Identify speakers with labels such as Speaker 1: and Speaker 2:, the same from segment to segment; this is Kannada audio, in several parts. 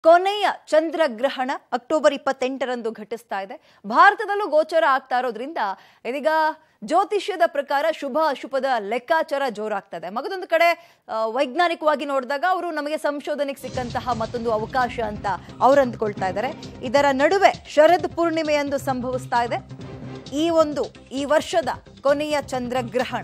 Speaker 1: ಕೊನೆಯ ಚಂದ್ರಗ್ರಹಣ ಅಕ್ಟೋಬರ್ ಇಪ್ಪತ್ತೆಂಟರಂದು ಘಟಿಸ್ತಾ ಇದೆ ಭಾರತದಲ್ಲೂ ಗೋಚರ ಆಗ್ತಾ ಇರೋದ್ರಿಂದ ಇದೀಗ ಜ್ಯೋತಿಷ್ಯದ ಪ್ರಕಾರ ಶುಭ ಅಶುಭದ ಲೆಕ್ಕಾಚಾರ ಜೋರಾಗ್ತದೆ ಮಗದೊಂದು ಕಡೆ ಆ, ವೈಜ್ಞಾನಿಕವಾಗಿ ನೋಡಿದಾಗ ಅವರು ನಮಗೆ ಸಂಶೋಧನೆಗೆ ಸಿಕ್ಕಂತಹ ಮತ್ತೊಂದು ಅವಕಾಶ ಅಂತ ಅವ್ರು ಅಂದ್ಕೊಳ್ತಾ ಇದ್ದಾರೆ ಇದರ ನಡುವೆ ಶರದ್ ಪೂರ್ಣಿಮೆಯಂದು ಸಂಭವಿಸ್ತಾ ಇದೆ ಈ ಒಂದು ಈ ವರ್ಷದ ಕೊನೆಯ ಚಂದ್ರಗ್ರಹಣ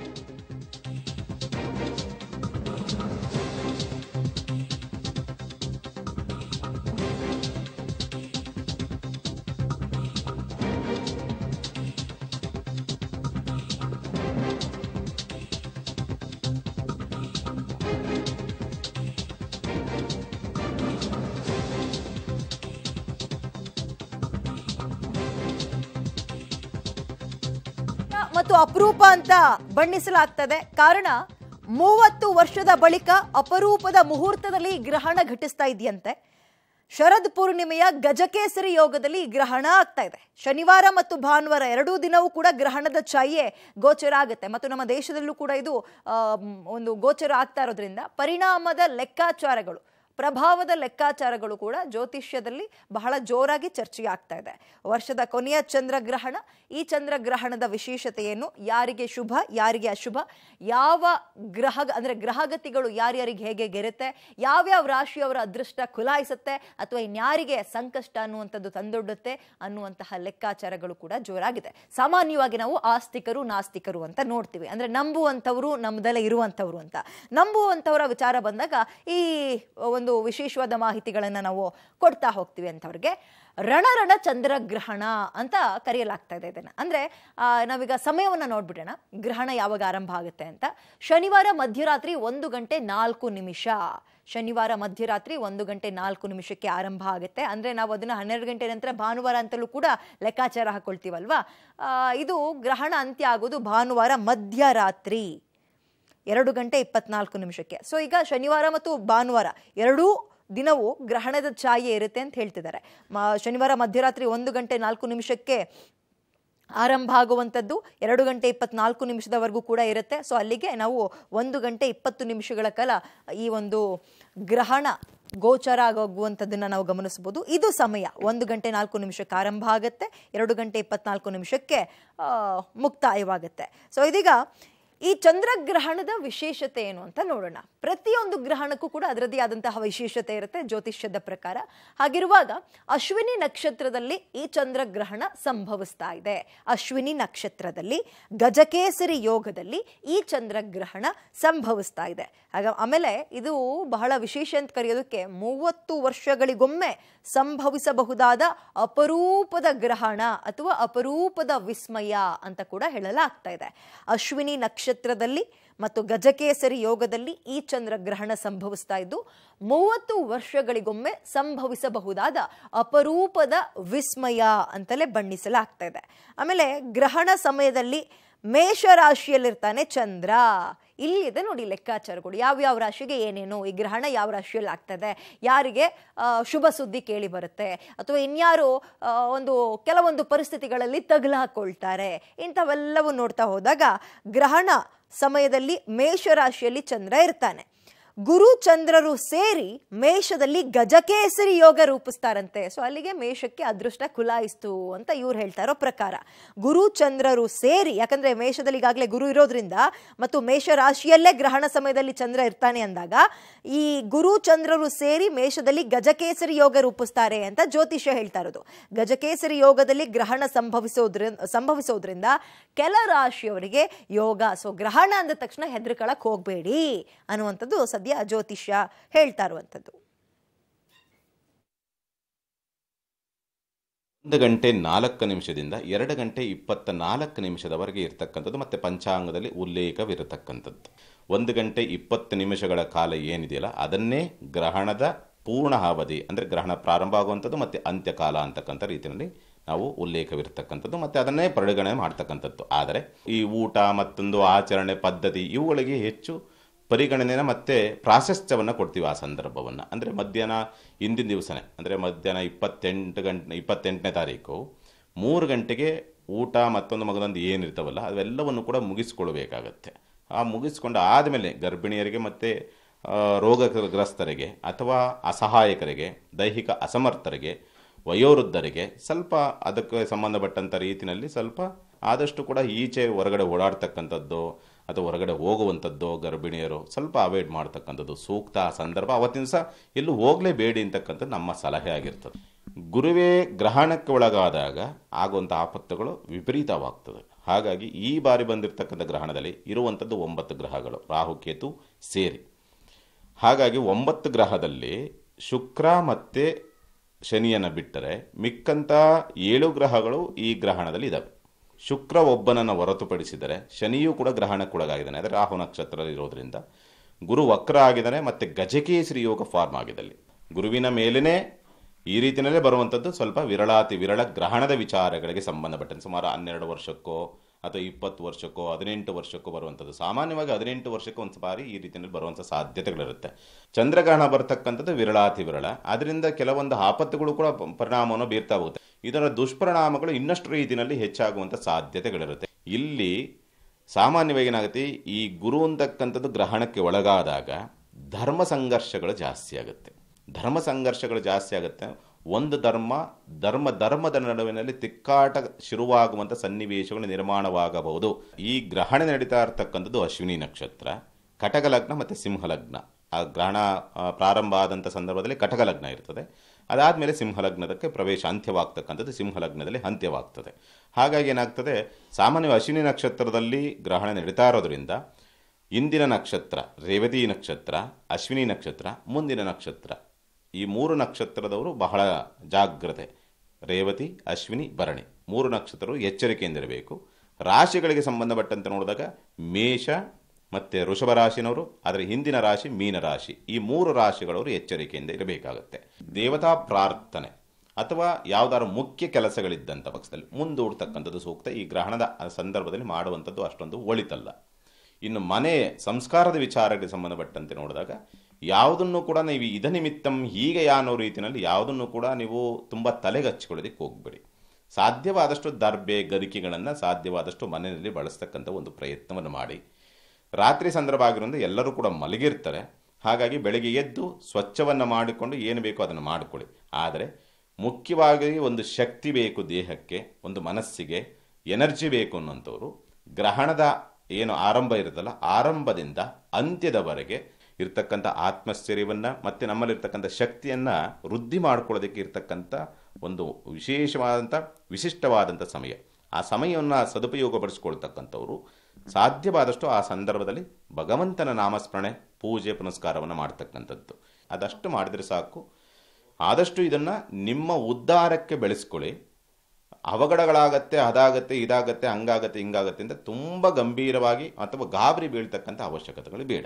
Speaker 1: ಮತ್ತು ಅಪರೂಪ ಅಂತ ಬಣ್ಣಿಸಲಾಗ್ತದೆ ಕಾರಣ ಮೂವತ್ತು ವರ್ಷದ ಬಳಿಕ ಅಪರೂಪದ ಮುಹೂರ್ತದಲ್ಲಿ ಈ ಗ್ರಹಣ ಘಟಿಸ್ತಾ ಇದೆಯಂತೆ ಶರದ್ ಪೂರ್ಣಿಮೆಯ ಗಜಕೇಸರಿ ಯೋಗದಲ್ಲಿ ಈ ಗ್ರಹಣ ಆಗ್ತಾ ಇದೆ ಶನಿವಾರ ಮತ್ತು ಭಾನುವಾರ ಎರಡೂ ದಿನವೂ ಕೂಡ ಗ್ರಹಣದ ಛಾಯೆ ಗೋಚರ ಆಗುತ್ತೆ ಮತ್ತು ನಮ್ಮ ದೇಶದಲ್ಲೂ ಕೂಡ ಇದು ಆ, ಮ್, ಒಂದು ಗೋಚರ ಆಗ್ತಾ ಇರೋದ್ರಿಂದ ಪರಿಣಾಮದ ಲೆಕ್ಕಾಚಾರಗಳು ಪ್ರಭಾವದ ಲೆಕ್ಕಾಚಾರಗಳು ಕೂಡ ಜ್ಯೋತಿಷ್ಯದಲ್ಲಿ ಬಹಳ ಜೋರಾಗಿ ಚರ್ಚೆಗೆ ಆಗ್ತಾ ಇದೆ ವರ್ಷದ ಕೊನೆಯ ಚಂದ್ರಗ್ರಹಣ ಈ ಚಂದ್ರಗ್ರಹಣದ ವಿಶೇಷತೆ ಏನು ಯಾರಿಗೆ ಶುಭ ಯಾರಿಗೆ ಅಶುಭ ಯಾವ ಗ್ರಹ ಅಂದ್ರೆ ಗ್ರಹಗತಿಗಳು ಯಾರ್ಯಾರಿಗೆ ಹೇಗೆ ಗೆರುತ್ತೆ ಯಾವ್ಯಾವ ರಾಶಿಯವರ ಅದೃಷ್ಟ ಖುಲಾಯಿಸುತ್ತೆ ಅಥವಾ ಇನ್ಯಾರಿಗೆ ಸಂಕಷ್ಟ ಅನ್ನುವಂಥದ್ದು ತಂದೊಡ್ಡುತ್ತೆ ಅನ್ನುವಂತಹ ಲೆಕ್ಕಾಚಾರಗಳು ಕೂಡ ಜೋರಾಗಿದೆ ಸಾಮಾನ್ಯವಾಗಿ ನಾವು ಆಸ್ತಿಕರು ನಾಸ್ತಿಕರು ಅಂತ ನೋಡ್ತೀವಿ ಅಂದ್ರೆ ನಂಬುವಂಥವ್ರು ನಮ್ದಲ್ಲೇ ಇರುವಂಥವ್ರು ಅಂತ ನಂಬುವಂಥವರ ವಿಚಾರ ಬಂದಾಗ ಈ ಒಂದು ವಿಶೇಷವಾದ ಮಾಹಿತಿಗಳನ್ನು ನಾವು ಕೊಡ್ತಾ ಹೋಗ್ತೀವಿ ಅಂಥವ್ರಿಗೆ ರಣರಣ ಚಂದ್ರಗ್ರಹಣ ಅಂತ ಕರೆಯಲಾಗ್ತಾ ಇದೆ ಇದನ್ನ ಅಂದ್ರೆ ಆ, ನಾವೀಗ ಸಮಯವನ್ನ ನೋಡ್ಬಿಡೋಣ ಗ್ರಹಣ ಯಾವಾಗ ಆರಂಭ ಆಗುತ್ತೆ ಅಂತ ಶನಿವಾರ ಮಧ್ಯರಾತ್ರಿ ಒಂದು ಗಂಟೆ ನಾಲ್ಕು ನಿಮಿಷ ಶನಿವಾರ ಮಧ್ಯರಾತ್ರಿ ಒಂದು ಗಂಟೆ ನಾಲ್ಕು ನಿಮಿಷಕ್ಕೆ ಆರಂಭ ಆಗುತ್ತೆ ಅಂದ್ರೆ ನಾವು ಅದನ್ನ ಹನ್ನೆರಡು ಗಂಟೆ ನಂತರ ಭಾನುವಾರ ಅಂತಲೂ ಕೂಡ ಲೆಕ್ಕಾಚಾರ ಹಾಕೊಳ್ತೀವಲ್ವಾ ಆ, ಇದು ಗ್ರಹಣ ಅಂತ್ಯ ಆಗೋದು ಭಾನುವಾರ ಮಧ್ಯರಾತ್ರಿ ಎರಡು ಗಂಟೆ ಇಪ್ಪತ್ನಾಲ್ಕು ನಿಮಿಷಕ್ಕೆ ಸೊ ಈಗ ಶನಿವಾರ ಮತ್ತು ಭಾನುವಾರ ಎರಡೂ ದಿನವೂ ಗ್ರಹಣದ ಛಾಯೆ ಇರುತ್ತೆ ಅಂತ ಹೇಳ್ತಿದ್ದಾರೆ ಮ- ಶನಿವಾರ ಮಧ್ಯರಾತ್ರಿ ಒಂದು ಗಂಟೆ ನಾಲ್ಕು ನಿಮಿಷಕ್ಕೆ ಆರಂಭ ಆಗುವಂಥದ್ದು ಎರಡು ಗಂಟೆ ಇಪ್ಪತ್ನಾಲ್ಕು ನಿಮಿಷದವರೆಗೂ ಕೂಡ ಇರುತ್ತೆ ಸೊ ಅಲ್ಲಿಗೆ ನಾವು ಒಂದು ಗಂಟೆ ಇಪ್ಪತ್ತು ನಿಮಿಷಗಳ ಕಾಲ ಈ ಒಂದು ಗ್ರಹಣ ಗೋಚರ ಆಗೋಗುವಂಥದ್ದನ್ನು ನಾವು ಗಮನಿಸ್ಬೋದು ಇದು ಸಮಯ ಒಂದು ಗಂಟೆ ನಾಲ್ಕು ನಿಮಿಷಕ್ಕೆ ಆರಂಭ ಆಗುತ್ತೆ ಎರಡು ಗಂಟೆ ಇಪ್ಪತ್ನಾಲ್ಕು ನಿಮಿಷಕ್ಕೆ ಆ, ಮುಕ್ತಾಯವಾಗುತ್ತೆ ಸೊ ಇದೀಗ ಈ ಚಂದ್ರಗ್ರಹಣದ ವಿಶೇಷತೆ ಏನು ಅಂತ ನೋಡೋಣ ಪ್ರತಿಯೊಂದು ಗ್ರಹಣಕ್ಕೂ ಕೂಡ ಅದರದ್ದೇ ಆದಂತಹ ವಿಶೇಷತೆ ಇರುತ್ತೆ ಜ್ಯೋತಿಷ್ಯದ ಪ್ರಕಾರ ಹಾಗಿರುವಾಗ ಅಶ್ವಿನಿ ನಕ್ಷತ್ರದಲ್ಲಿ ಈ ಚಂದ್ರಗ್ರಹಣ ಸಂಭವಿಸ್ತಾ ಇದೆ ಅಶ್ವಿನಿ ನಕ್ಷತ್ರದಲ್ಲಿ ಗಜಕೇಸರಿ ಯೋಗದಲ್ಲಿ ಈ ಚಂದ್ರಗ್ರಹಣ ಸಂಭವಿಸ್ತಾ ಇದೆ ಹಾಗ ಆಮೇಲೆ ಇದು ಬಹಳ ವಿಶೇಷ ಅಂತ ಕರೆಯೋದಕ್ಕೆ ಮೂವತ್ತು ವರ್ಷಗಳಿಗೊಮ್ಮೆ ಸಂಭವಿಸಬಹುದಾದ ಅಪರೂಪದ ಗ್ರಹಣ ಅಥವಾ ಅಪರೂಪದ ವಿಸ್ಮಯ ಅಂತ ಕೂಡ ಹೇಳಲಾಗ್ತಾ ಇದೆ ಅಶ್ವಿನಿ ನಕ್ಷತ್ರದಲ್ಲಿ ಮತ್ತು ಗಜಕೇಸರಿ ಯೋಗದಲ್ಲಿ ಈ ಚಂದ್ರಗ್ರಹಣ ಸಂಭವಿಸ್ತಾ ಇದ್ದು ಮೂವತ್ತು ವರ್ಷಗಳಿಗೊಮ್ಮೆ ಸಂಭವಿಸಬಹುದಾದ ಅಪರೂಪದ ವಿಸ್ಮಯ ಅಂತಲೇ ಬಣ್ಣಿಸಲಾಗ್ತಾ ಇದೆ ಆಮೇಲೆ ಗ್ರಹಣ ಸಮಯದಲ್ಲಿ ಮೇಷರಾಶಿಯಲ್ಲಿರ್ತಾನೆ ಚಂದ್ರ ಇಲ್ಲಿದೆ ನೋಡಿ ಲೆಕ್ಕಾಚಾರಗಳು ಯಾವ್ಯಾವ ರಾಶಿಗೆ ಏನೇನು ಈ ಗ್ರಹಣ ಯಾವ ರಾಶಿಯಲ್ಲಿ ಆಗ್ತದೆ ಯಾರಿಗೆ ಆ, ಶುಭ ಸುದ್ದಿ ಕೇಳಿ ಬರುತ್ತೆ ಅಥವಾ ಇನ್ಯಾರು ಆ, ಒಂದು ಕೆಲವೊಂದು ಪರಿಸ್ಥಿತಿಗಳಲ್ಲಿ ತಗಲಾಕೊಳ್ತಾರೆ ಇಂಥವೆಲ್ಲವೂ ನೋಡ್ತಾ ಹೋದಾಗ ಗ್ರಹಣ ಸಮಯದಲ್ಲಿ ಮೇಷರಾಶಿಯಲ್ಲಿ ಚಂದ್ರ ಇರ್ತಾನೆ ಗುರು ಚಂದ್ರರು ಸೇರಿ ಮೇಷದಲ್ಲಿ ಗಜಕೇಸರಿ ಯೋಗ ರೂಪಿಸ್ತಾರಂತೆ ಸೊ ಅಲ್ಲಿಗೆ ಮೇಷಕ್ಕೆ ಅದೃಷ್ಟ ಕುಲಾಯಿಸ್ತು ಅಂತ ಇವ್ರು ಹೇಳ್ತಾ ಇರೋ ಪ್ರಕಾರ ಗುರು ಚಂದ್ರರು ಸೇರಿ ಯಾಕಂದ್ರೆ ಮೇಷದಲ್ಲಿ ಈಗಾಗಲೇ ಗುರು ಇರೋದ್ರಿಂದ ಮತ್ತು ಮೇಷ ರಾಶಿಯಲ್ಲೇ ಗ್ರಹಣ ಸಮಯದಲ್ಲಿ ಚಂದ್ರ ಇರ್ತಾನೆ ಅಂದಾಗ ಈ ಗುರು ಚಂದ್ರರು ಸೇರಿ ಮೇಷದಲ್ಲಿ ಗಜಕೇಸರಿ ಯೋಗ ರೂಪಿಸ್ತಾರೆ ಅಂತ ಜ್ಯೋತಿಷ್ಯ ಹೇಳ್ತಾ ಇರೋದು ಗಜಕೇಸರಿ ಯೋಗದಲ್ಲಿ ಗ್ರಹಣ ಸಂಭವಿಸೋದ್ರಿಂದ ಸಂಭವಿಸೋದ್ರಿಂದ ಕೆಲ ರಾಶಿಯವರಿಗೆ ಯೋಗ ಸೊ ಗ್ರಹಣ ಅಂದ ತಕ್ಷಣ ಹೆದರ್ಕೊಳಕ್ ಹೋಗ್ಬೇಡಿ ಅನ್ನುವಂಥದ್ದು ಸದ್ಯ ಜ್ಯೋತಿಷ್ಯ ಹೇಳ್ತಾ ಇರುವಂಥದ್ದು
Speaker 2: ಒಂದು ಗಂಟೆ ನಾಲ್ಕು ನಿಮಿಷದಿಂದ ಎರಡು ಗಂಟೆ ಇಪ್ಪತ್ತ ನಾಲ್ಕು ನಿಮಿಷದವರೆಗೆ ಇರತಕ್ಕಂಥದ್ದು ಮತ್ತು ಪಂಚಾಂಗದಲ್ಲಿ ಉಲ್ಲೇಖವಿರತಕ್ಕಂಥದ್ದು ಒಂದು ಗಂಟೆ ಇಪ್ಪತ್ತು ನಿಮಿಷಗಳ ಕಾಲ ಏನಿದೆಯಲ್ಲ ಅದನ್ನೇ ಗ್ರಹಣದ ಪೂರ್ಣ ಅವಧಿ ಅಂದರೆ ಗ್ರಹಣ ಪ್ರಾರಂಭ ಆಗುವಂಥದ್ದು ಮತ್ತು ಅಂತ್ಯಕಾಲ ಅಂತಕ್ಕಂಥ ರೀತಿಯಲ್ಲಿ ನಾವು ಉಲ್ಲೇಖವಿರತಕ್ಕಂಥದ್ದು ಮತ್ತು ಅದನ್ನೇ ಪರಿಗಣನೆ ಮಾಡ್ತಕ್ಕಂಥದ್ದು ಆದರೆ ಈ ಊಟ ಮತ್ತೊಂದು ಆಚರಣೆ ಪದ್ಧತಿ ಇವುಗಳಿಗೆ ಹೆಚ್ಚು ಪರಿಗಣನೆನ ಮತ್ತು ಪ್ರಾಶಸ್ತ್ಯವನ್ನು ಕೊಡ್ತೀವಿ ಆ ಸಂದರ್ಭವನ್ನು ಅಂದರೆ ಮಧ್ಯಾಹ್ನ ಹಿಂದಿನ ದಿವಸನೇ ಅಂದರೆ ಮಧ್ಯಾಹ್ನ ಇಪ್ಪತ್ತೆಂಟು ಗಂಟೆ ಇಪ್ಪತ್ತೆಂಟನೇ ತಾರೀಕು ಮೂರು ಗಂಟೆಗೆ ಊಟ ಮತ್ತೊಂದು ಮಗದೊಂದು ಏನಿರ್ತಾವಲ್ಲ ಅವೆಲ್ಲವನ್ನು ಕೂಡ ಮುಗಿಸ್ಕೊಳ್ಬೇಕಾಗತ್ತೆ ಆ ಮುಗಿಸ್ಕೊಂಡು ಆದಮೇಲೆ ಗರ್ಭಿಣಿಯರಿಗೆ ಮತ್ತು ಆ, ರೋಗಗ್ರಸ್ತರಿಗೆ ಅಥವಾ ಅಸಹಾಯಕರಿಗೆ ದೈಹಿಕ ಅಸಮರ್ಥರಿಗೆ ವಯೋವೃದ್ಧರಿಗೆ ಸ್ವಲ್ಪ ಅದಕ್ಕೆ ಸಂಬಂಧಪಟ್ಟಂಥ ರೀತಿಯಲ್ಲಿ ಸ್ವಲ್ಪ ಆದಷ್ಟು ಕೂಡ ಈಚೆ ಹೊರಗಡೆ ಓಡಾಡ್ತಕ್ಕಂಥದ್ದು ಅಥವಾ ಹೊರಗಡೆ ಹೋಗುವಂಥದ್ದು ಗರ್ಭಿಣಿಯರು ಸ್ವಲ್ಪ ಅವಾಯ್ಡ್ ಮಾಡ್ತಕ್ಕಂಥದ್ದು ಸೂಕ್ತ ಆ ಸಂದರ್ಭ ಅವತ್ತಿನ ದಿವಸ ಎಲ್ಲೂ ಹೋಗಲೇಬೇಡಿ ಅಂತಕ್ಕಂಥದ್ದು ನಮ್ಮ ಸಲಹೆ ಆಗಿರ್ತದೆ ಗುರುವೇ ಗ್ರಹಣಕ್ಕೆ ಒಳಗಾದಾಗ ಆಗುವಂಥ ಆಪತ್ತುಗಳು ವಿಪರೀತವಾಗ್ತದೆ ಹಾಗಾಗಿ ಈ ಬಾರಿ ಬಂದಿರತಕ್ಕಂಥ ಗ್ರಹಣದಲ್ಲಿ ಇರುವಂಥದ್ದು ಒಂಬತ್ತು ಗ್ರಹಗಳು ರಾಹುಕೇತು ಸೇರಿ ಹಾಗಾಗಿ ಒಂಬತ್ತು ಗ್ರಹದಲ್ಲಿ ಶುಕ್ರ ಮತ್ತು ಶನಿಯನ್ನು ಬಿಟ್ಟರೆ ಮಿಕ್ಕಂತ ಏಳು ಗ್ರಹಗಳು ಈ ಗ್ರಹಣದಲ್ಲಿ ಇದ್ದಾವೆ ಶುಕ್ರ ಒಬ್ಬನನ್ನು ಹೊರತುಪಡಿಸಿದರೆ ಶನಿಯೂ ಕೂಡ ಗ್ರಹಣಕ್ಕೊಳಗಾಗಿದ್ದಾನೆ ಅಂದರೆ ರಾಹು ನಕ್ಷತ್ರ ಇರೋದ್ರಿಂದ ಗುರು ವಕ್ರ ಆಗಿದ್ದಾನೆ ಮತ್ತು ಗಜಕೇಸರಿ ಯೋಗ ಫಾರ್ಮ್ ಆಗಿದೆ ಅಲ್ಲಿ ಗುರುವಿನ ಮೇಲೇ ಈ ರೀತಿಯಲ್ಲೇ ಬರುವಂಥದ್ದು ಸ್ವಲ್ಪ ವಿರಳಾತಿ ವಿರಳ ಗ್ರಹಣದ ವಿಚಾರಗಳಿಗೆ ಸಂಬಂಧಪಟ್ಟಂತೆ ಸುಮಾರು ಹನ್ನೆರಡು ವರ್ಷಕ್ಕೋ ಅಥವಾ ಇಪ್ಪತ್ತು ವರ್ಷಕ್ಕೋ ಹದಿನೆಂಟು ವರ್ಷಕ್ಕೋ ಬರುವಂಥದ್ದು ಸಾಮಾನ್ಯವಾಗಿ ಹದಿನೆಂಟು ವರ್ಷಕ್ಕೆ ಒಂದು ಬಾರಿ ಈ ರೀತಿಯಲ್ಲಿ ಬರುವಂಥ ಸಾಧ್ಯತೆಗಳಿರುತ್ತೆ ಚಂದ್ರಗ್ರಹಣ ಬರ್ತಕ್ಕಂಥದ್ದು ವಿರಳಾತಿ ವಿರಳ ಅದರಿಂದ ಕೆಲವೊಂದು ಆಪತ್ತುಗಳು ಕೂಡ ಪ- ಪರಿಣಾಮವನ್ನು ಬೀರ್ತಾ ಹೋಗುತ್ತೆ ಇದರ ದುಷ್ಪರಿಣಾಮಗಳು ಇನ್ನಷ್ಟು ರೀತಿಯಲ್ಲಿ ಹೆಚ್ಚಾಗುವಂಥ ಸಾಧ್ಯತೆಗಳಿರುತ್ತೆ ಇಲ್ಲಿ ಸಾಮಾನ್ಯವಾಗಿ ಏನಾಗುತ್ತೆ ಈ ಗುರು ಅಂತಕ್ಕಂಥದ್ದು ಗ್ರಹಣಕ್ಕೆ ಒಳಗಾದಾಗ ಧರ್ಮ ಸಂಘರ್ಷಗಳು ಜಾಸ್ತಿ ಆಗುತ್ತೆ ಧರ್ಮ ಸಂಘರ್ಷಗಳು ಜಾಸ್ತಿ ಆಗುತ್ತೆ ಒಂದು ಧರ್ಮ ಧರ್ಮ ಧರ್ಮದ ನಡುವಿನಲ್ಲಿ ತಿಕ್ಕಾಟ ಶುರುವಾಗುವಂಥ ಸನ್ನಿವೇಶಗಳು ನಿರ್ಮಾಣವಾಗಬಹುದು ಈ ಗ್ರಹಣ ನಡೀತಾ ಇರತಕ್ಕಂಥದ್ದು ಅಶ್ವಿನಿ ನಕ್ಷತ್ರ ಕಟಕ ಲಗ್ನ ಮತ್ತು ಸಿಂಹ ಲಗ್ನ ಆ ಗ್ರಹಣ ಆ, ಪ್ರಾರಂಭ ಆದಂಥ ಸಂದರ್ಭದಲ್ಲಿ ಕಟಕ ಲಗ್ನ ಇರ್ತದೆ ಅದಾದಮೇಲೆ ಸಿಂಹ ಲಗ್ನದಕ್ಕೆ ಪ್ರವೇಶ ಅಂತ್ಯವಾಗ್ತಕ್ಕಂಥದ್ದು ಸಿಂಹ ಲಗ್ನದಲ್ಲಿ ಅಂತ್ಯವಾಗ್ತದೆ ಹಾಗಾಗಿ ಏನಾಗ್ತದೆ ಸಾಮಾನ್ಯ ಅಶ್ವಿನಿ ನಕ್ಷತ್ರದಲ್ಲಿ ಗ್ರಹಣ ನಡೀತಾ ಇರೋದ್ರಿಂದ ಇಂದಿನ ನಕ್ಷತ್ರ ರೇವತಿ ನಕ್ಷತ್ರ ಅಶ್ವಿನಿ ನಕ್ಷತ್ರ ಮುಂದಿನ ನಕ್ಷತ್ರ ಈ ಮೂರು ನಕ್ಷತ್ರದವರು ಬಹಳ ಜಾಗ್ರತೆ ರೇವತಿ ಅಶ್ವಿನಿ ಭರಣಿ ಮೂರು ನಕ್ಷತ್ರರು ಎಚ್ಚರಿಕೆಯಿಂದಿರಬೇಕು ರಾಶಿಗಳಿಗೆ ಸಂಬಂಧಪಟ್ಟಂತೆ ನೋಡಿದಾಗ ಮೇಷ ಮತ್ತು ವೃಷಭ ರಾಶಿನವರು ಅದರ ಹಿಂದಿನ ರಾಶಿ ಮೀನ ರಾಶಿ ಈ ಮೂರು ರಾಶಿಗಳವರು ಎಚ್ಚರಿಕೆಯಿಂದ ಇರಬೇಕಾಗುತ್ತೆ ದೇವತಾ ಪ್ರಾರ್ಥನೆ ಅಥವಾ ಯಾವ್ದಾದ್ರು ಮುಖ್ಯ ಕೆಲಸಗಳಿದ್ದಂಥ ಪಕ್ಷದಲ್ಲಿ ಮುಂದೂಡ್ತಕ್ಕಂಥದ್ದು ಸೂಕ್ತ ಈ ಗ್ರಹಣದ ಸಂದರ್ಭದಲ್ಲಿ ಮಾಡುವಂಥದ್ದು ಅಷ್ಟೊಂದು ಒಳಿತಲ್ಲ ಇನ್ನು ಮನೆ ಸಂಸ್ಕಾರದ ವಿಚಾರಗಳಿಗೆ ಸಂಬಂಧಪಟ್ಟಂತೆ ನೋಡಿದಾಗ ಯಾವುದನ್ನು ಕೂಡ ನೀವು ಇದ ನಿಮಿತ್ತಂ ಹೀಗೆ ಅನ್ನೋ ರೀತಿಯಲ್ಲಿ ಯಾವುದನ್ನು ಕೂಡ ನೀವು ತುಂಬ ತಲೆಗೆ ಹಚ್ಕೊಳ್ಳೋದಕ್ಕೆ ಹೋಗಬೇಡಿ ಸಾಧ್ಯವಾದಷ್ಟು ದರ್ಬೆ ಗರಿಕೆಗಳನ್ನು ಸಾಧ್ಯವಾದಷ್ಟು ಮನೆಯಲ್ಲಿ ಬಳಸ್ತಕ್ಕಂಥ ಒಂದು ಪ್ರಯತ್ನವನ್ನು ಮಾಡಿ ರಾತ್ರಿ ಸಂದರ್ಭ ಆಗಿರೋದ್ರಿಂದ ಎಲ್ಲರೂ ಕೂಡ ಮಲಗಿರ್ತಾರೆ ಹಾಗಾಗಿ ಬೆಳಗ್ಗೆ ಎದ್ದು ಸ್ವಚ್ಛವನ್ನು ಮಾಡಿಕೊಂಡು ಏನು ಬೇಕೋ ಅದನ್ನು ಮಾಡಿಕೊಳ್ಳಿ ಆದರೆ ಮುಖ್ಯವಾಗಿ ಒಂದು ಶಕ್ತಿ ಬೇಕು ದೇಹಕ್ಕೆ ಒಂದು ಮನಸ್ಸಿಗೆ ಎನರ್ಜಿ ಬೇಕು ಅನ್ನೋಂಥವ್ರು ಗ್ರಹಣದ ಏನು ಆರಂಭ ಇರುತ್ತಲ್ಲ ಆರಂಭದಿಂದ ಅಂತ್ಯದವರೆಗೆ ಇರ್ತಕ್ಕಂಥ ಆತ್ಮಸ್ಥೈರ್ಯವನ್ನು ಮತ್ತು ನಮ್ಮಲ್ಲಿರ್ತಕ್ಕಂಥ ಶಕ್ತಿಯನ್ನು ವೃದ್ಧಿ ಮಾಡ್ಕೊಳ್ಳೋದಕ್ಕೆ ಇರ್ತಕ್ಕಂಥ ಒಂದು ವಿಶೇಷವಾದಂಥ ವಿಶಿಷ್ಟವಾದಂಥ ಸಮಯ ಆ ಸಮಯವನ್ನು ಸದುಪಯೋಗಪಡಿಸ್ಕೊಳ್ತಕ್ಕಂಥವ್ರು ಸಾಧ್ಯವಾದಷ್ಟು ಆ ಸಂದರ್ಭದಲ್ಲಿ ಭಗವಂತನ ನಾಮಸ್ಮರಣೆ ಪೂಜೆ ಪುನಸ್ಕಾರವನ್ನು ಮಾಡ್ತಕ್ಕಂಥದ್ದು ಅದಷ್ಟು ಮಾಡಿದರೆ ಸಾಕು ಆದಷ್ಟು ಇದನ್ನು ನಿಮ್ಮ ಉದ್ಧಾರಕ್ಕೆ ಬೆಳೆಸ್ಕೊಳ್ಳಿ ಅವಘಡಗಳಾಗತ್ತೆ ಅದಾಗತ್ತೆ ಇದಾಗತ್ತೆ ಹಂಗಾಗತ್ತೆ ಹಿಂಗಾಗತ್ತೆ ಅಂತ ತುಂಬ ಗಂಭೀರವಾಗಿ ಅಥವಾ ಗಾಬರಿ ಬೀಳ್ತಕ್ಕಂಥ ಅವಶ್ಯಕತೆಗಳು ಬೇಡ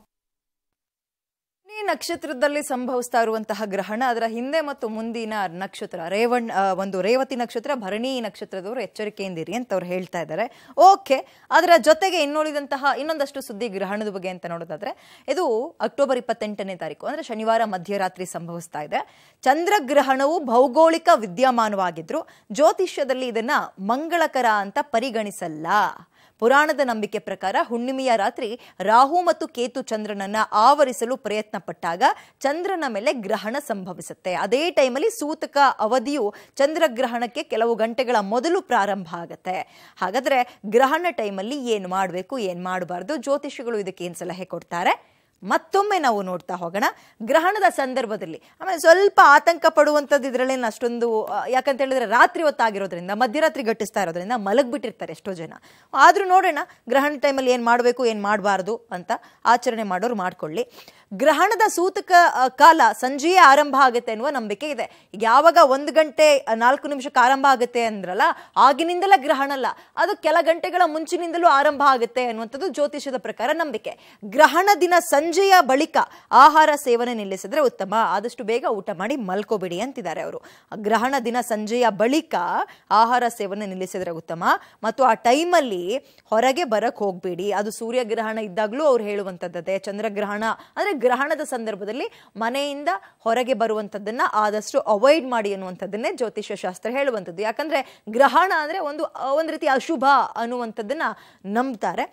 Speaker 1: ಈ ನಕ್ಷತ್ರದಲ್ಲಿ ಸಂಭವಿಸ್ತಾ ಇರುವಂತಹ ಗ್ರಹಣ ಅದರ ಹಿಂದೆ ಮತ್ತು ಮುಂದಿನ ನಕ್ಷತ್ರ ರೇವಣ್ ಆ, ಒಂದು ರೇವತಿ ನಕ್ಷತ್ರ ಭರಣಿ ನಕ್ಷತ್ರದವರು ಎಚ್ಚರಿಕೆಯಿಂದಿರಿ ಅಂತ ಅವ್ರು ಹೇಳ್ತಾ ಇದ್ದಾರೆ ಓಕೆ ಅದರ ಜೊತೆಗೆ ಇನ್ನುಳಿದಂತಹ ಇನ್ನೊಂದಷ್ಟು ಸುದ್ದಿ ಗ್ರಹಣದ ಬಗ್ಗೆ ಅಂತ ನೋಡೋದಾದ್ರೆ ಇದು ಅಕ್ಟೋಬರ್ ಇಪ್ಪತ್ತೆಂಟನೇ ತಾರೀಕು ಅಂದ್ರೆ ಶನಿವಾರ ಮಧ್ಯರಾತ್ರಿ ಸಂಭವಿಸ್ತಾ ಇದೆ ಚಂದ್ರಗ್ರಹಣವು ಭೌಗೋಳಿಕ ವಿದ್ಯಮಾನವಾಗಿದ್ರು ಜ್ಯೋತಿಷ್ಯದಲ್ಲಿ ಇದನ್ನ ಮಂಗಳಕರ ಅಂತ ಪರಿಗಣಿಸಲ್ಲ ಪುರಾಣದ ನಂಬಿಕೆ ಪ್ರಕಾರ ಹುಣ್ಣಿಮೆಯ ರಾತ್ರಿ ರಾಹು ಮತ್ತು ಕೇತು ಚಂದ್ರನನ್ನ ಆವರಿಸಲು ಪ್ರಯತ್ನ ಪಟ್ಟಾಗ ಚಂದ್ರನ ಮೇಲೆ ಗ್ರಹಣ ಸಂಭವಿಸುತ್ತೆ ಅದೇ ಟೈಮಲ್ಲಿ ಸೂತಕ ಅವಧಿಯು ಚಂದ್ರಗ್ರಹಣಕ್ಕೆ ಕೆಲವು ಗಂಟೆಗಳ ಮೊದಲು ಪ್ರಾರಂಭ ಆಗತ್ತೆ ಹಾಗಾದ್ರೆ ಗ್ರಹಣ ಟೈಮಲ್ಲಿ ಏನು ಮಾಡಬೇಕು ಏನು ಮಾಡಬಾರ್ದು ಜ್ಯೋತಿಷಿಗಳು ಇದಕ್ಕೆ ಏನು ಸಲಹೆ ಕೊಡ್ತಾರೆ ಮತ್ತೊಮ್ಮೆ ನಾವು ನೋಡ್ತಾ ಹೋಗೋಣ ಗ್ರಹಣದ ಸಂದರ್ಭದಲ್ಲಿ ಆಮೇಲೆ ಸ್ವಲ್ಪ ಆತಂಕ ಪಡುವಂಥದ್ದು ಇದರಲ್ಲೇನು ಅಷ್ಟೊಂದು ಆ, ಯಾಕಂತ ಹೇಳಿದ್ರೆ ರಾತ್ರಿ ಹೊತ್ತಾಗಿರೋದ್ರಿಂದ ಮಧ್ಯರಾತ್ರಿ ಗಟ್ಟಿಸ್ತಾ ಇರೋದ್ರಿಂದ ಮಲಗ್ಬಿಟ್ಟಿರ್ತಾರೆ ಎಷ್ಟೋ ಜನ ಆದರೂ ನೋಡೋಣ ಗ್ರಹಣ ಟೈಮಲ್ಲಿ ಏನು ಮಾಡಬೇಕು ಏನು ಮಾಡಬಾರ್ದು ಅಂತ ಆಚರಣೆ ಮಾಡೋರು ಮಾಡ್ಕೊಳ್ಳಿ ಗ್ರಹಣದ ಸೂತಕ ಆ, ಕಾಲ ಸಂಜೆಯೇ ಆರಂಭ ಆಗುತ್ತೆ ಅನ್ನುವ ನಂಬಿಕೆ ಇದೆ ಈಗ ಯಾವಾಗ ಒಂದು ಗಂಟೆ ಆ, ನಾಲ್ಕು ನಿಮಿಷಕ್ಕೆ ಆರಂಭ ಆಗುತ್ತೆ ಅಂದ್ರಲ್ಲ ಆಗಿನಿಂದಲೇ ಗ್ರಹಣ ಅಲ್ಲ ಅದು ಕೆಲ ಗಂಟೆಗಳ ಮುಂಚಿನಿಂದಲೂ ಆರಂಭ ಆಗುತ್ತೆ ಅನ್ನುವಂಥದ್ದು ಜ್ಯೋತಿಷದ ಪ್ರಕಾರ ನಂಬಿಕೆ ಗ್ರಹಣ ದಿನ ಸಂಜೆಯ ಬಳಿಕ ಆಹಾರ ಸೇವನೆ ನಿಲ್ಲಿಸಿದ್ರೆ ಉತ್ತಮ ಆದಷ್ಟು ಬೇಗ ಊಟ ಮಾಡಿ ಮಲ್ಕೋಬಿಡಿ ಅಂತಿದ್ದಾರೆ ಅವರು ಗ್ರಹಣ ದಿನ ಸಂಜೆಯ ಬಳಿಕ ಆಹಾರ ಸೇವನೆ ನಿಲ್ಲಿಸಿದ್ರೆ ಉತ್ತಮ ಮತ್ತು ಆ ಟೈಮಲ್ಲಿ ಹೊರಗೆ ಬರಕ್ ಹೋಗ್ಬೇಡಿ ಅದು ಸೂರ್ಯಗ್ರಹಣ ಇದ್ದಾಗಲೂ ಅವ್ರು ಹೇಳುವಂಥದ್ದೇ ಚಂದ್ರಗ್ರಹಣ ಅಂದ್ರೆ ಗ್ರಹಣದ ಸಂದರ್ಭದಲ್ಲಿ ಮನೆಯಿಂದ ಹೊರಗೆ ಬರುವಂಥದ್ದನ್ನ ಆದಷ್ಟು ಅವಾಯ್ಡ್ ಮಾಡಿ ಅನ್ನುವಂಥದ್ದನ್ನೇ ಜ್ಯೋತಿಷ್ಯ ಶಾಸ್ತ್ರ ಹೇಳುವಂಥದ್ದು ಯಾಕಂದ್ರೆ ಗ್ರಹಣ ಅಂದ್ರೆ ಒಂದು ಒಂದು ರೀತಿ ಅಶುಭ ಅನ್ನುವಂಥದ್ದನ್ನ ನಂಬ್ತಾರೆ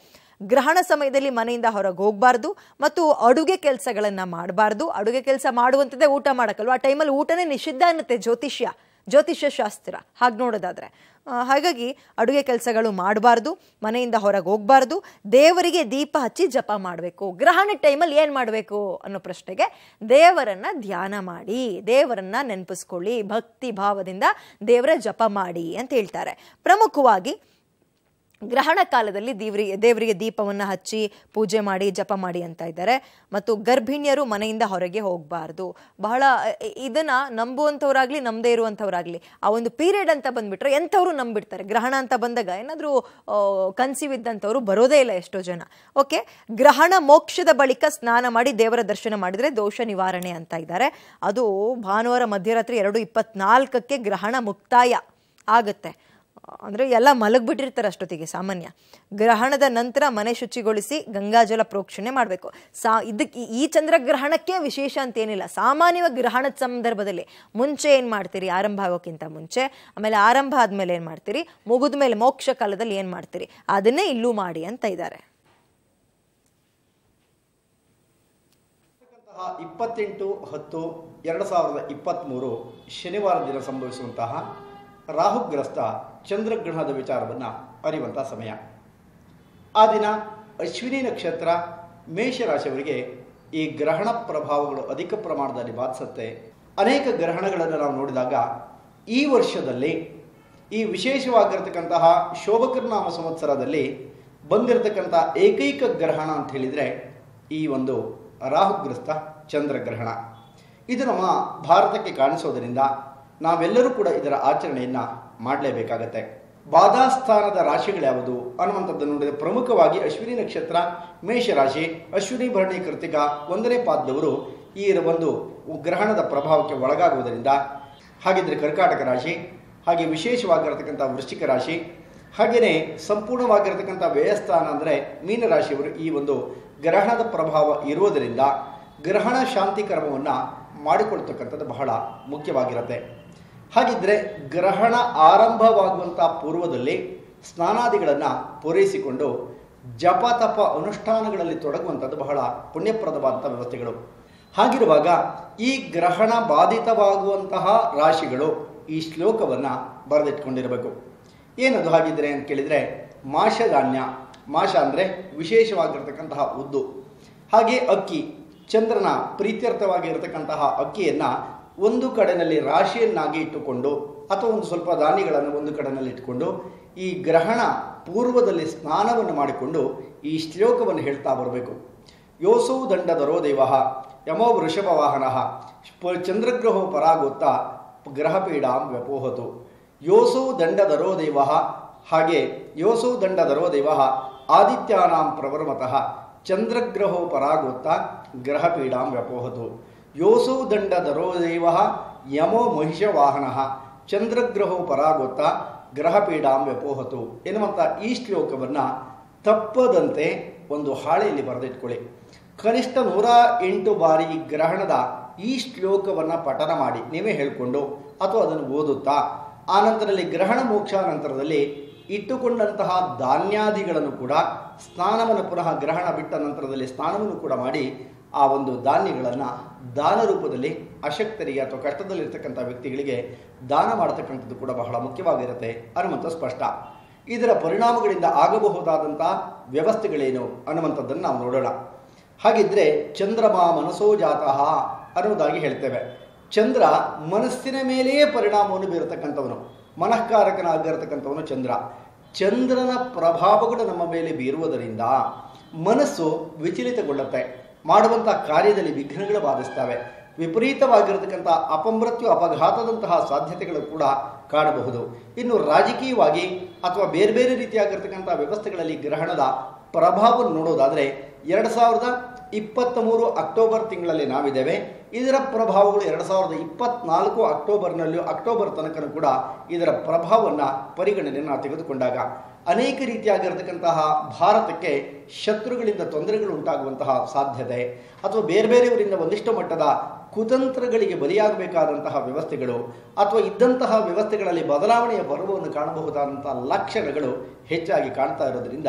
Speaker 1: ಗ್ರಹಣ ಸಮಯದಲ್ಲಿ ಮನೆಯಿಂದ ಹೊರಗೆ ಹೋಗಬಾರ್ದು ಮತ್ತು ಅಡುಗೆ ಕೆಲಸಗಳನ್ನು ಮಾಡಬಾರ್ದು ಅಡುಗೆ ಕೆಲಸ ಮಾಡುವಂಥದ್ದೇ ಊಟ ಮಾಡೋಕ್ಕಲ್ವ ಆ ಟೈಮಲ್ಲಿ ಊಟನೇ ನಿಷಿದ್ಧ ಅನ್ನತ್ತೆ ಜ್ಯೋತಿಷ್ಯ ಜ್ಯೋತಿಷ್ಯ ಶಾಸ್ತ್ರ ಹಾಗೆ ನೋಡೋದಾದ್ರೆ ಆ, ಹಾಗಾಗಿ ಅಡುಗೆ ಕೆಲಸಗಳು ಮಾಡಬಾರ್ದು ಮನೆಯಿಂದ ಹೊರಗೆ ಹೋಗಬಾರ್ದು ದೇವರಿಗೆ ದೀಪ ಹಚ್ಚಿ ಜಪ ಮಾಡಬೇಕು ಗ್ರಹಣ ಟೈಮಲ್ಲಿ ಏನು ಮಾಡಬೇಕು ಅನ್ನೋ ಪ್ರಶ್ನೆಗೆ ದೇವರನ್ನ ಧ್ಯಾನ ಮಾಡಿ ದೇವರನ್ನ ನೆನಪಿಸ್ಕೊಳ್ಳಿ ಭಕ್ತಿ ಭಾವದಿಂದ ದೇವರ ಜಪ ಮಾಡಿ ಅಂತ ಹೇಳ್ತಾರೆ ಪ್ರಮುಖವಾಗಿ ಗ್ರಹಣ ಕಾಲದಲ್ಲಿ ದೇವರಿಗೆ ದೇವರಿಗೆ ದೀಪವನ್ನು ಹಚ್ಚಿ ಪೂಜೆ ಮಾಡಿ ಜಪ ಮಾಡಿ ಅಂತ ಇದ್ದಾರೆ ಮತ್ತು ಗರ್ಭಿಣಿಯರು ಮನೆಯಿಂದ ಹೊರಗೆ ಹೋಗಬಾರ್ದು ಬಹಳ ಇ- ಇದನ್ನ ನಂಬುವಂಥವ್ರಾಗ್ಲಿ ನಂಬದೇ ಇರುವಂಥವ್ರಾಗ್ಲಿ ಆ ಒಂದು ಪೀರಿಯಡ್ ಅಂತ ಬಂದ್ಬಿಟ್ರೆ ಎಂಥವ್ರು ನಂಬಿಡ್ತಾರೆ ಗ್ರಹಣ ಅಂತ ಬಂದಾಗ ಏನಾದರೂ ಕನ್ಸೀವ್ ಇದ್ದಂಥವ್ರು ಬರೋದೇ ಇಲ್ಲ ಎಷ್ಟೋ ಜನ ಓಕೆ ಗ್ರಹಣ ಮೋಕ್ಷದ ಬಳಿಕ ಸ್ನಾನ ಮಾಡಿ ದೇವರ ದರ್ಶನ ಮಾಡಿದರೆ ದೋಷ ನಿವಾರಣೆ ಅಂತ ಇದ್ದಾರೆ ಅದು ಭಾನುವಾರ ಮಧ್ಯರಾತ್ರಿ ಎರಡು ಇಪ್ಪತ್ನಾಲ್ಕಕ್ಕೆ ಗ್ರಹಣ ಮುಕ್ತಾಯ ಆಗುತ್ತೆ ಅಂದರೆ ಎಲ್ಲ ಮಲಗ್ಬಿಟ್ಟಿರ್ತಾರೆ ಅಷ್ಟೊತ್ತಿಗೆ ಸಾಮಾನ್ಯ ಗ್ರಹಣದ ನಂತರ ಮನೆ ಶುಚಿಗೊಳಿಸಿ ಗಂಗಾಜಲ ಪ್ರೋಕ್ಷಣೆ ಮಾಡಬೇಕು ಸಾ ಇದಕ್ಕೆ ಈ- ಈ ಚಂದ್ರಗ್ರಹಣಕ್ಕೆ ವಿಶೇಷ ಅಂತೇನಿಲ್ಲ ಸಾಮಾನ್ಯವಾಗಿ ಗ್ರಹಣದ ಸಂದರ್ಭದಲ್ಲಿ ಮುಂಚೆ ಏನು ಮಾಡ್ತೀರಿ ಆರಂಭ ಆಗೋಕ್ಕಿಂತ ಮುಂಚೆ ಆಮೇಲೆ ಆರಂಭ ಆದಮೇಲೆ ಏನು ಮಾಡ್ತೀರಿ ಮುಗಿದ ಮೇಲೆ ಮೋಕ್ಷ ಕಾಲದಲ್ಲಿ ಏನು ಮಾಡ್ತೀರಿ ಅದನ್ನೇ ಇಲ್ಲೂ ಮಾಡಿ ಅಂತ ಇದ್ದಾರೆ
Speaker 3: ಅಂತಹ ಇಪ್ಪತ್ತೆಂಟು ಹತ್ತು ಎರಡು ಸಾವಿರದ ಇಪ್ಪತ್ತ್ಮೂರು ಶನಿವಾರ ದಿನ ಸಂಭವಿಸುವಂತಹ ರಾಹುಗ್ರಸ್ತ ಚಂದ್ರಗ್ರಹಣದ ವಿಚಾರವನ್ನು ಅರಿಯುವಂಥ ಸಮಯ ಆ ದಿನ ಅಶ್ವಿನಿ ನಕ್ಷತ್ರ ಮೇಷರಾಶಿಯವರಿಗೆ ಈ ಗ್ರಹಣ ಪ್ರಭಾವಗಳು ಅಧಿಕ ಪ್ರಮಾಣದಲ್ಲಿ ಬಾಧಿಸುತ್ತೆ ಅನೇಕ ಗ್ರಹಣಗಳನ್ನು ನಾವು ನೋಡಿದಾಗ ಈ ವರ್ಷದಲ್ಲಿ ಈ ವಿಶೇಷವಾಗಿರ್ತಕ್ಕಂತಹ ಶೋಭಕರ್ನಾಮ ಸಂವತ್ಸರದಲ್ಲಿ ಬಂದಿರತಕ್ಕಂಥ ಏಕೈಕ ಗ್ರಹಣ ಅಂತ ಹೇಳಿದರೆ ಈ ಒಂದು ರಾಹುಗ್ರಸ್ತ ಚಂದ್ರಗ್ರಹಣ ಇದು ನಮ್ಮ ಭಾರತಕ್ಕೆ ಕಾಣಿಸೋದರಿಂದ ನಾವೆಲ್ಲರೂ ಕೂಡ ಇದರ ಆಚರಣೆಯನ್ನು ಮಾಡಲೇಬೇಕಾಗತ್ತೆ ಬಾಧಾಸ್ಥಾನದ ರಾಶಿಗಳ್ಯಾವುದು ಅನ್ನುವಂಥದ್ದನ್ನು ನೋಡಿದರೆ ಪ್ರಮುಖವಾಗಿ ಅಶ್ವಿನಿ ನಕ್ಷತ್ರ ಮೇಷರಾಶಿ ಅಶ್ವಿನಿ ಭರಣಿ ಕೃತಿಕ ಒಂದನೇ ಪಾದದವರು ಈ ಒಂದು ಗ್ರಹಣದ ಪ್ರಭಾವಕ್ಕೆ ಒಳಗಾಗುವುದರಿಂದ ಹಾಗಿದ್ರೆ ಕರ್ಕಾಟಕ ರಾಶಿ ಹಾಗೆ ವಿಶೇಷವಾಗಿರತಕ್ಕಂಥ ವೃಶ್ಚಿಕ ರಾಶಿ ಹಾಗೆಯೇ ಸಂಪೂರ್ಣವಾಗಿರತಕ್ಕಂಥ ವ್ಯಯಸ್ಥಾನ ಅಂದರೆ ಮೀನರಾಶಿಯವರು ಈ ಒಂದು ಗ್ರಹಣದ ಪ್ರಭಾವ ಇರುವುದರಿಂದ ಗ್ರಹಣ ಶಾಂತಿ ಕರ್ಮವನ್ನು ಮಾಡಿಕೊಳ್ತಕ್ಕಂಥದ್ದು ಬಹಳ ಮುಖ್ಯವಾಗಿರುತ್ತೆ ಹಾಗಿದ್ರೆ ಗ್ರಹಣ ಆರಂಭವಾಗುವಂಥ ಪೂರ್ವದಲ್ಲಿ ಸ್ನಾನಾದಿಗಳನ್ನು ಪೂರೈಸಿಕೊಂಡು ಜಪ ತಪ ಅನುಷ್ಠಾನಗಳಲ್ಲಿ ತೊಡಗುವಂಥದ್ದು ಬಹಳ ಪುಣ್ಯಪ್ರದವಾದಂಥ ವ್ಯವಸ್ಥೆಗಳು ಹಾಗಿರುವಾಗ ಈ ಗ್ರಹಣ ಬಾಧಿತವಾಗುವಂತಹ ರಾಶಿಗಳು ಈ ಶ್ಲೋಕವನ್ನು ಬರೆದಿಟ್ಕೊಂಡಿರಬೇಕು ಏನದು ಹಾಗಿದ್ರೆ ಅಂತ ಕೇಳಿದರೆ ಮಾಷಧಾನ್ಯ ಮಾಷ ಅಂದರೆ ವಿಶೇಷವಾಗಿರ್ತಕ್ಕಂತಹ ಉದ್ದು ಹಾಗೆ ಅಕ್ಕಿ ಚಂದ್ರನ ಪ್ರೀತ್ಯರ್ಥವಾಗಿರತಕ್ಕಂತಹ ಅಕ್ಕಿಯನ್ನು ಒಂದು ಕಡೆಯಲ್ಲಿ ರಾಶಿಯನ್ನಾಗಿ ಇಟ್ಟುಕೊಂಡು ಅಥವಾ ಒಂದು ಸ್ವಲ್ಪ ಧಾನ್ಯಗಳನ್ನು ಒಂದು ಕಡೆಯಲ್ಲಿ ಇಟ್ಟುಕೊಂಡು ಈ ಗ್ರಹಣ ಪೂರ್ವದಲ್ಲಿ ಸ್ನಾನವನ್ನು ಮಾಡಿಕೊಂಡು ಈ ಶ್ಲೋಕವನ್ನು ಹೇಳ್ತಾ ಬರಬೇಕು ಯೋಸೌ ದಂಡದರೋ ದೇವ ಯಮೋ ವೃಷಭ ವಾಹನ ಚಂದ್ರಗ್ರಹೋ ಪರಾಗೋತ್ತ ಗ್ರಹಪೀಡಾಂ ವ್ಯಪೋಹತು ಯೋಸೌ ದಂಡದರೋ ದೇವ ಹಾಗೆ ಯೋಸೌ ದಂಡದರೋ ದೇವ ಆದಿತ್ಯಾನಾಂ ಪ್ರವರ್ಮತಃ ಚಂದ್ರಗ್ರಹೋ ಪರಾಗೋತ್ತ ಗ್ರಹಪೀಡಾಂ ವ್ಯಪೋಹತು ಯೋಸೌ ದಂಡದರೋ ದೇವ ಯಮೋ ಮಹಿಷವಾಹನ ಚಂದ್ರಗ್ರಹೋ ಪರಾಗೋತ್ತ ಗ್ರಹಪೀಡಾಂ ವ್ಯಪೋಹತು ಎನ್ನುವಂಥ ಈ ಶ್ಲೋಕವನ್ನು ತಪ್ಪದಂತೆ ಒಂದು ಹಾಳೆಯಲ್ಲಿ ಬರೆದಿಟ್ಕೊಳ್ಳಿ ಕನಿಷ್ಠ ನೂರ ಎಂಟು ಬಾರಿ ಈ ಗ್ರಹಣದ ಈ ಶ್ಲೋಕವನ್ನು ಪಠನ ಮಾಡಿ ನೀವೇ ಹೇಳಿಕೊಂಡು ಅಥವಾ ಅದನ್ನು ಓದುತ್ತಾ ಆ ನಂತರದಲ್ಲಿ ಗ್ರಹಣ ಮೋಕ್ಷ ನಂತರದಲ್ಲಿ ಇಟ್ಟುಕೊಂಡಂತಹ ಧಾನ್ಯಾದಿಗಳನ್ನು ಕೂಡ ಸ್ನಾನವನ್ನು ಪುನಃ ಗ್ರಹಣ ಬಿಟ್ಟ ನಂತರದಲ್ಲಿ ಸ್ನಾನವನ್ನು ಕೂಡ ಮಾಡಿ ಆ ಒಂದು ಧಾನ್ಯಗಳನ್ನು ದಾನ ರೂಪದಲ್ಲಿ ಅಶಕ್ತರಿಗೆ ಅಥವಾ ಕಷ್ಟದಲ್ಲಿರ್ತಕ್ಕಂಥ ವ್ಯಕ್ತಿಗಳಿಗೆ ದಾನ ಮಾಡತಕ್ಕಂಥದ್ದು ಕೂಡ ಬಹಳ ಮುಖ್ಯವಾಗಿರುತ್ತೆ ಅನ್ನುವಂಥ ಸ್ಪಷ್ಟ ಇದರ ಪರಿಣಾಮಗಳಿಂದ ಆಗಬಹುದಾದಂಥ ವ್ಯವಸ್ಥೆಗಳೇನು ಅನ್ನುವಂಥದ್ದನ್ನು ನಾವು ನೋಡೋಣ ಹಾಗಿದ್ರೆ ಚಂದ್ರಮ ಮನಸೋ ಜಾತಃ ಅನ್ನೋದಾಗಿ ಹೇಳ್ತೇವೆ ಚಂದ್ರ ಮನಸ್ಸಿನ ಮೇಲೆಯೇ ಪರಿಣಾಮವನ್ನು ಬೀರತಕ್ಕಂಥವನು ಮನಃಕಾರಕನಾಗಿರತಕ್ಕಂಥವನು ಚಂದ್ರ ಚಂದ್ರನ ಪ್ರಭಾವಗಳು ನಮ್ಮ ಮೇಲೆ ಬೀರುವುದರಿಂದ ಮನಸ್ಸು ವಿಚಲಿತಗೊಳ್ಳುತ್ತೆ ಮಾಡುವಂಥ ಕಾರ್ಯದಲ್ಲಿ ವಿಘ್ನಗಳು ಬಾಧಿಸ್ತವೆ ವಿಪರೀತವಾಗಿರತಕ್ಕಂಥ ಅಪಮೃತ್ಯು ಅಪಘಾತದಂತಹ ಸಾಧ್ಯತೆಗಳು ಕೂಡ ಕಾಣಬಹುದು ಇನ್ನು ರಾಜಕೀಯವಾಗಿ ಅಥವಾ ಬೇರೆ ಬೇರೆ ರೀತಿಯಾಗಿರ್ತಕ್ಕಂಥ ವ್ಯವಸ್ಥೆಗಳಲ್ಲಿ ಗ್ರಹಣದ ಪ್ರಭಾವವನ್ನು ನೋಡೋದಾದರೆ ಎರಡು ಸಾವಿರದ ಇಪ್ಪತ್ತ್ ಮೂರು ಅಕ್ಟೋಬರ್ ತಿಂಗಳಲ್ಲಿ ನಾವಿದ್ದೇವೆ ಇದರ ಪ್ರಭಾವಗಳು ಎರಡು ಸಾವಿರದ ಇಪ್ಪತ್ನಾಲ್ಕು ಅಕ್ಟೋಬರ್ನಲ್ಲೂ ಅಕ್ಟೋಬರ್ ತನಕ ಕೂಡ ಇದರ ಪ್ರಭಾವವನ್ನು ಪರಿಗಣನೆಯನ್ನು ನಾವು ತೆಗೆದುಕೊಂಡಾಗ ಅನೇಕ ರೀತಿಯಾಗಿರತಕ್ಕಂತಹ ಭಾರತಕ್ಕೆ ಶತ್ರುಗಳಿಂದ ತೊಂದರೆಗಳು ಉಂಟಾಗುವಂತಹ ಸಾಧ್ಯತೆ ಅಥವಾ ಬೇರೆ ಬೇರೆಯವರಿಂದ ಒಂದಿಷ್ಟು ಮಟ್ಟದ ಕುತಂತ್ರಗಳಿಗೆ ಬಲಿಯಾಗಬೇಕಾದಂತಹ ವ್ಯವಸ್ಥೆಗಳು ಅಥವಾ ಇದ್ದಂತಹ ವ್ಯವಸ್ಥೆಗಳಲ್ಲಿ ಬದಲಾವಣೆಯ ಪರ್ವವನ್ನು ಕಾಣಬಹುದಾದಂತಹ ಲಕ್ಷಣಗಳು ಹೆಚ್ಚಾಗಿ ಕಾಣ್ತಾ ಇರೋದ್ರಿಂದ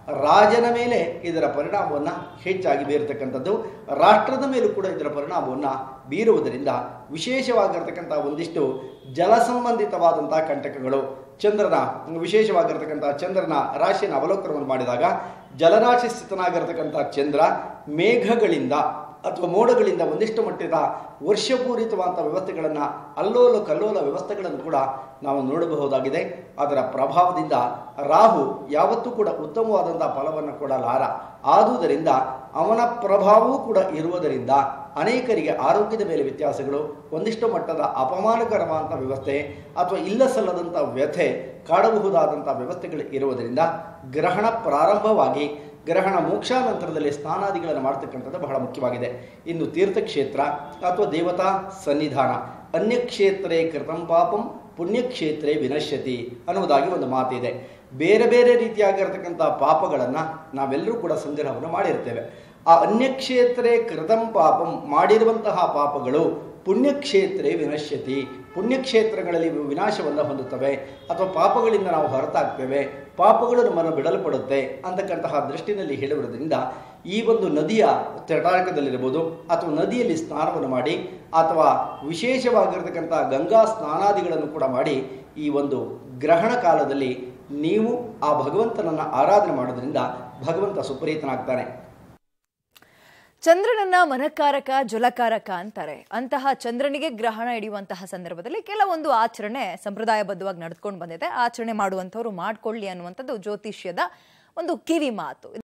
Speaker 3: ರಾಜನ ಮೇಲೆ ಇದರ ಪರಿಣಾಮವನ್ನು ಹೆಚ್ಚಾಗಿ ಬೀರತಕ್ಕಂಥದ್ದು ರಾಷ್ಟ್ರದ ಮೇಲೂ ಕೂಡ ಇದರ ಪರಿಣಾಮವನ್ನು ಬೀರುವುದರಿಂದ ವಿಶೇಷವಾಗಿರ್ತಕ್ಕಂಥ ಒಂದಿಷ್ಟು ಜಲ ಸಂಬಂಧಿತವಾದಂತಹ ಕಂಟಕಗಳು ಚಂದ್ರನ ವಿಶೇಷವಾಗಿರ್ತಕ್ಕಂಥ ಚಂದ್ರನ ರಾಶಿಯನ್ನು ಅವಲೋಕನವನ್ನು ಮಾಡಿದಾಗ ಜಲರಾಶಿ ಸ್ಥಿತನಾಗಿರ್ತಕ್ಕಂಥ ಚಂದ್ರ ಮೇಘಗಳಿಂದ ಅಥವಾ ಮೋಡಗಳಿಂದ ಒಂದಿಷ್ಟು ಮಟ್ಟದ ವರ್ಷಪೂರಿತವಾದಂಥ ವ್ಯವಸ್ಥೆಗಳನ್ನು ಅಲ್ಲೋಲ ಕಲ್ಲೋಲ ವ್ಯವಸ್ಥೆಗಳನ್ನು ಕೂಡ ನಾವು ನೋಡಬಹುದಾಗಿದೆ ಅದರ ಪ್ರಭಾವದಿಂದ ರಾಹು ಯಾವತ್ತೂ ಕೂಡ ಉತ್ತಮವಾದಂಥ ಫಲವನ್ನು ಕೊಡಲಾರ ಆದುದರಿಂದ ಅವನ ಪ್ರಭಾವವೂ ಕೂಡ ಇರುವುದರಿಂದ ಅನೇಕರಿಗೆ ಆರೋಗ್ಯದ ಮೇಲೆ ವ್ಯತ್ಯಾಸಗಳು ಒಂದಿಷ್ಟು ಮಟ್ಟದ ಅಪಮಾನಕರವಾದಂಥ ವ್ಯವಸ್ಥೆ ಅಥವಾ ಇಲ್ಲ ಸಲ್ಲದಂಥ ವ್ಯಥೆ ಕಾಡಬಹುದಾದಂಥ ವ್ಯವಸ್ಥೆಗಳು ಇರುವುದರಿಂದ ಗ್ರಹಣ ಪ್ರಾರಂಭವಾಗಿ ಗ್ರಹಣ ಮೋಕ್ಷಾನಂತರದಲ್ಲಿ ಸ್ನಾನಾದಿಗಳನ್ನು ಮಾಡ್ತಕ್ಕಂಥದ್ದು ಬಹಳ ಮುಖ್ಯವಾಗಿದೆ ಇನ್ನು ತೀರ್ಥಕ್ಷೇತ್ರ ಅಥವಾ ದೇವತಾ ಸನ್ನಿಧಾನ ಅನ್ಯಕ್ಷೇತ್ರೇ ಕೃತಂ ಪಾಪಂ ಪುಣ್ಯಕ್ಷೇತ್ರೇ ವಿನಶ್ಯತಿ ಅನ್ನುವುದಾಗಿ ಒಂದು ಮಾತಿದೆ ಬೇರೆ ಬೇರೆ ರೀತಿಯಾಗಿರ್ತಕ್ಕಂಥ ಪಾಪಗಳನ್ನು ನಾವೆಲ್ಲರೂ ಕೂಡ ಸಂಗ್ರಹವನ್ನು ಮಾಡಿರ್ತೇವೆ ಆ ಅನ್ಯಕ್ಷೇತ್ರೇ ಕೃತಂ ಪಾಪಂ ಮಾಡಿರುವಂತಹ ಪಾಪಗಳು ಪುಣ್ಯಕ್ಷೇತ್ರೇ ವಿನಶ್ಯತಿ ಪುಣ್ಯಕ್ಷೇತ್ರಗಳಲ್ಲಿ ವಿನಾಶವನ್ನು ಹೊಂದುತ್ತವೆ ಅಥವಾ ಪಾಪಗಳಿಂದ ನಾವು ಹೊರತಾಗ್ತೇವೆ ಪಾಪಗಳು ನಮ್ಮನ್ನು ಬಿಡಲ್ಪಡುತ್ತೆ ಅಂತಕ್ಕಂತಹ ದೃಷ್ಟಿನಲ್ಲಿ ಹೇಳುವುದರಿಂದ ಈ ಒಂದು ನದಿಯ ತಟಾರಕದಲ್ಲಿರ್ಬೋದು ಅಥವಾ ನದಿಯಲ್ಲಿ ಸ್ನಾನವನ್ನು ಮಾಡಿ ಅಥವಾ ವಿಶೇಷವಾಗಿರ್ತಕ್ಕಂಥ ಗಂಗಾ ಸ್ನಾನಾದಿಗಳನ್ನು ಕೂಡ ಮಾಡಿ ಈ ಒಂದು ಗ್ರಹಣ ಕಾಲದಲ್ಲಿ ನೀವು ಆ ಭಗವಂತನನ್ನು ಆರಾಧನೆ ಮಾಡೋದ್ರಿಂದ ಭಗವಂತ ಸುಪ್ರೀತನಾಗ್ತಾನೆ
Speaker 1: ಚಂದ್ರನನ್ನ ಮನಕಾರಕ ಜಲಕಾರಕ ಅಂತಾರೆ ಅಂತಹ ಚಂದ್ರನಿಗೆ ಗ್ರಹಣ ಹಿಡಿಯುವಂತಹ ಸಂದರ್ಭದಲ್ಲಿ ಕೆಲವೊಂದು ಆಚರಣೆ ಸಂಪ್ರದಾಯಬದ್ಧವಾಗಿ ನಡೆದುಕೊಂಡು ಬಂದಿದೆ ಆಚರಣೆ ಮಾಡುವಂಥವ್ರು ಮಾಡ್ಕೊಳ್ಳಿ ಅನ್ನುವಂಥದ್ದು ಜ್ಯೋತಿಷ್ಯದ ಒಂದು ಕಿವಿ ಮಾತು